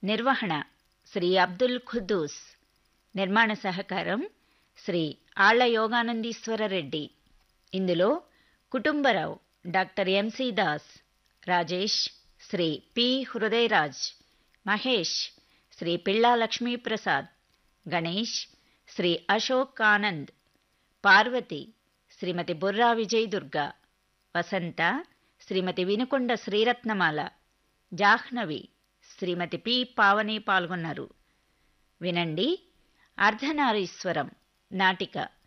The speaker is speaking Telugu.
నిర్వహణ శ్రీ అబ్దుల్ ఖుద్దూస్ నిర్మాణ సహకారం శ్రీ ఆళ్ల యోగానందీశ్వర రెడ్డి ఇందులో Kutumbarao doctor MC Das Rajesh Shri P Hrudayaraj Mahesh Shri Pilla Lakshmiprasad Ganesh Shri Ashok Anand Parvati Shrimati Burra Vijay Durga Vasantha Shrimati Vinukonda Sriratnamala Jahnavi Shrimati P Pavani పాల్గొన్నారు వినండి అర్ధనారీశ్వరం నాటిక